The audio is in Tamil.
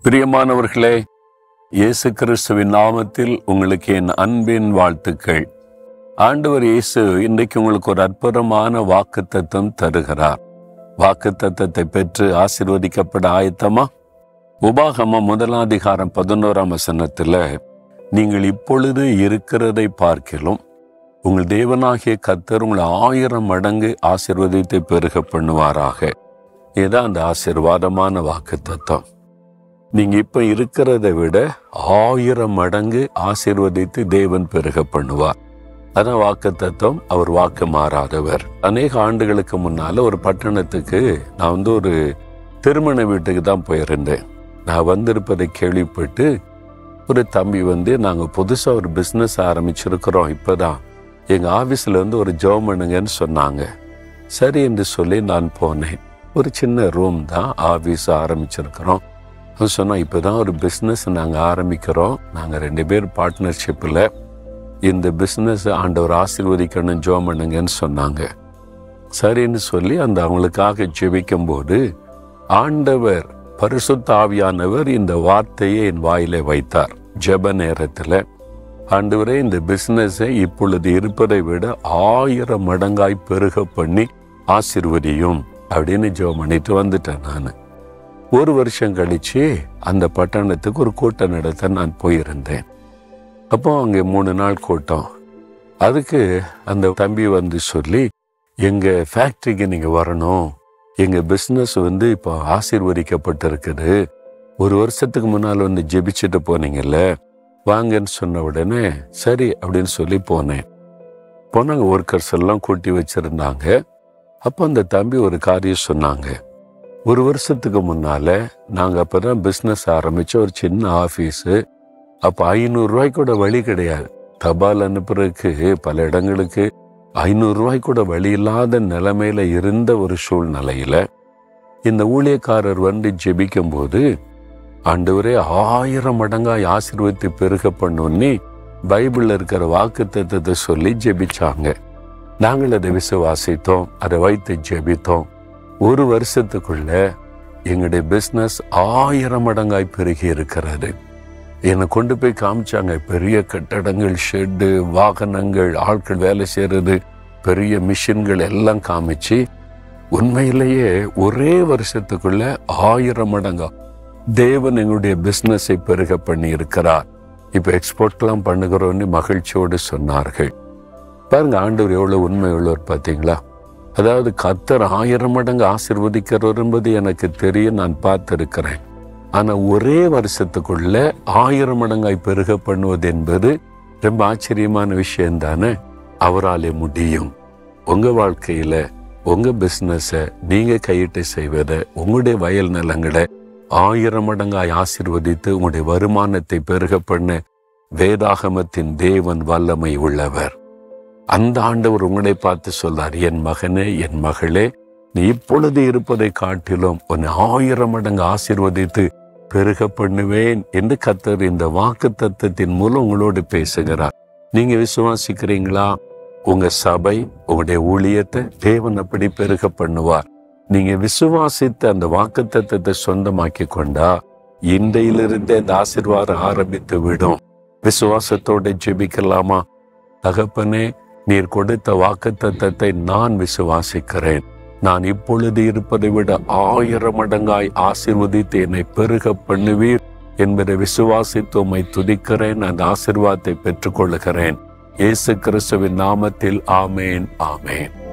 பிரியமானவர்களே இயேசு கிறிஸ்துவின் நாமத்தில் உங்களுக்கு என் அன்பின் வாழ்த்துக்கள் ஆண்டவர் இயேசு இன்றைக்கு உங்களுக்கு ஒரு அற்புதமான வாக்குத்தத்தம் தருகிறார் வாக்குத்தத்தத்தை பெற்று ஆசீர்வதிக்கப்பட ஆயத்தமா உபாகமம் முதலாதிகாரம் பதினோராம் வசனத்துல நீங்கள் இப்பொழுது இருக்கிறதை பார்க்கிலும் உங்கள் தேவனாகிய கர்த்தர் உங்களை ஆயிரம் மடங்கு ஆசீர்வதித்து பெருக பண்ணுவாராக இதுதான் அந்த ஆசீர்வாதமான வாக்குத்தத்தம் நீங்க இப்ப இருக்கிறதை விட ஆயிரம் மடங்கு ஆசீர்வதித்து தேவன் பெருக பண்ணுவார் அதான் வாக்கு தத்துவம் அவர் வாக்கு மாறாதவர் அநேக ஆண்டுகளுக்கு முன்னால ஒரு பட்டணத்துக்கு நான் வந்து ஒரு திருமண வீட்டுக்கு தான் போயிருந்தேன் நான் வந்திருப்பதை கேள்விப்பட்டு ஒரு தம்பி வந்து நாங்கள் புதுசாக ஒரு பிஸ்னஸ் ஆரம்பிச்சிருக்கிறோம் இப்போதான் எங்கள் ஆஃபீஸில் வந்து ஒரு ஜோம் பண்ணுங்கன்னு சொன்னாங்க சரி என்று சொல்லி நான் போனேன் ஒரு சின்ன ரூம் தான் ஆஃபீஸ் ஆரம்பிச்சிருக்கிறோம் அவன் சொன்னான் இப்போ தான் ஒரு பிஸ்னஸ் நாங்கள் ஆரம்பிக்கிறோம் நாங்கள் ரெண்டு பேர் பார்ட்னர்ஷிப்பில் இந்த பிஸ்னஸ் ஆண்டவர் ஆசீர்வதிக்கணும் ஜோம் பண்ணுங்கன்னு சொன்னாங்க சரின்னு சொல்லி அந்த அவங்களுக்காக ஜெபிக்கும் போது ஆண்டவர் பரிசுத்த ஆவியானவர் இந்த வார்த்தையை என் வாயில வைத்தார் ஜெப நேரத்தில் ஆண்டவரே இந்த பிஸ்னஸை இப்பொழுது இருப்பதை விட ஆயிரம் மடங்காய் பெருக பண்ணி ஆசிர்வதியும் அப்படின்னு ஜெபம் பண்ணிட்டு வந்துட்டேன் நான் ஒரு வருஷம் கழிச்சு அந்த பட்டணத்துக்கு ஒரு கூட்டம் நடத்த நான் போயிருந்தேன் அப்போ அங்கே மூணு நாள் கூட்டம் அதுக்கு அந்த தம்பி வந்து சொல்லி எங்க ஃபேக்டரிக்கு நீங்க வரணும் எங்க பிஸ்னஸ் வந்து இப்போ ஆசீர்வதிக்கப்பட்டிருக்குது ஒரு வருஷத்துக்கு முன்னால் வந்து ஜெபிச்சுட்டு போனீங்கல்ல வாங்கன்னு சொன்ன உடனே சரி அப்படின்னு சொல்லி போனேன் போனாங்க ஒர்க்கர்ஸ் எல்லாம் கூட்டி வச்சிருந்தாங்க அப்போ அந்த தம்பி ஒரு காரியம் சொன்னாங்க ஒரு வருஷத்துக்கு முன்னால நாங்கள் அப்பதான் பிஸ்னஸ் ஆரம்பிச்ச ஒரு சின்ன ஆஃபீஸு அப்போ ஐநூறு ரூபாய் கூட வழி கிடையாது தபால் அனுப்புறதுக்கு பல இடங்களுக்கு ஐநூறு ரூபாய் கூட வழி இல்லாத நிலைமையில இருந்த ஒரு சூழ்நிலையில இந்த ஊழியக்காரர் வந்து ஜெபிக்கும் போது ஆண்டவரே ஆயிரம் மடங்காய் ஆசீர்வதித்து பெருக பண்ணோன்னே பைபிள்ல இருக்கிற வாக்கு தத்துவத்தை சொல்லி ஜெபிச்சாங்க நாங்கள் அதை விசுவாசித்தோம் அதை வைத்து ஜெபித்தோம் ஒரு வருஷத்துக்குள்ள எங்களுடைய பிஸ்னஸ் ஆயிரம் மடங்காய் பெருகி இருக்கிறது என்னை கொண்டு போய் காமிச்சாங்க பெரிய கட்டடங்கள் ஷெட்டு வாகனங்கள் ஆட்கள் வேலை செய்யறது பெரிய மிஷின்கள் எல்லாம் காமிச்சு உண்மையிலேயே ஒரே வருஷத்துக்குள்ள ஆயிரம் மடங்கா தேவன் எங்களுடைய பிசினஸை பெருக பண்ணி இருக்கிறார் இப்ப எக்ஸ்போர்ட்லாம் பண்ணுகிறோன்னு மகிழ்ச்சியோடு சொன்னார்கள் பாருங்க ஆண்டவர் எவ்வளவு உண்மை உள்ளவர் பார்த்தீங்களா அதாவது கத்தர் ஆயிரம் மடங்கு ஆசிர்வதிக்கிறவர் என்பது எனக்கு தெரியும் நான் பார்த்திருக்கிறேன் ஆனா ஒரே வருஷத்துக்குள்ள ஆயிரம் மடங்காய் பெருக பண்ணுவது என்பது ரொம்ப ஆச்சரியமான விஷயம் தானே அவராலே முடியும் உங்க வாழ்க்கையில உங்க பிசினஸ நீங்க கையிட்டு செய்வதை உங்களுடைய வயல் நிலங்களை ஆயிரம் மடங்காய் ஆசிர்வதித்து உங்களுடைய வருமானத்தை பெருக பண்ண வேதாகமத்தின் தேவன் வல்லமை உள்ளவர் அந்த ஆண்டவர் உங்களை பார்த்து சொல்றார் என் மகனே என் மகளே நீ இப்பொழுது இருப்பதை காட்டிலும் உன்னை ஆயிரம் மடங்கு ஆசிர்வதித்து பெருக பண்ணுவேன் என்று கத்தர் இந்த வாக்கு தத்துவத்தின் மூலம் உங்களோடு பேசுகிறார் நீங்க விசுவாசிக்கிறீங்களா உங்க சபை உங்களுடைய ஊழியத்தை தேவன் அப்படி பெருக பண்ணுவார் நீங்க விசுவாசித்த அந்த வாக்கு தத்துவத்தை சொந்தமாக்கி கொண்டா இன்றையிலிருந்தே அந்த ஆசிர்வாதம் ஆரம்பித்து விடும் விசுவாசத்தோட ஜெபிக்கலாமா தகப்பனே நீர் கொடுத்த வாக்கு தத்தத்தை நான் விசுவாசிக்கிறேன் நான் இப்பொழுது இருப்பதை விட ஆயிரம் மடங்காய் ஆசிர்வதித்து என்னை பெருக பண்ணுவீர் என்பதை விசுவாசித்து உம்மை துதிக்கிறேன் அந்த ஆசிர்வாதத்தை பெற்றுக்கொள்கிறேன் இயேசு கிறிஸ்துவின் நாமத்தில் ஆமேன் ஆமேன்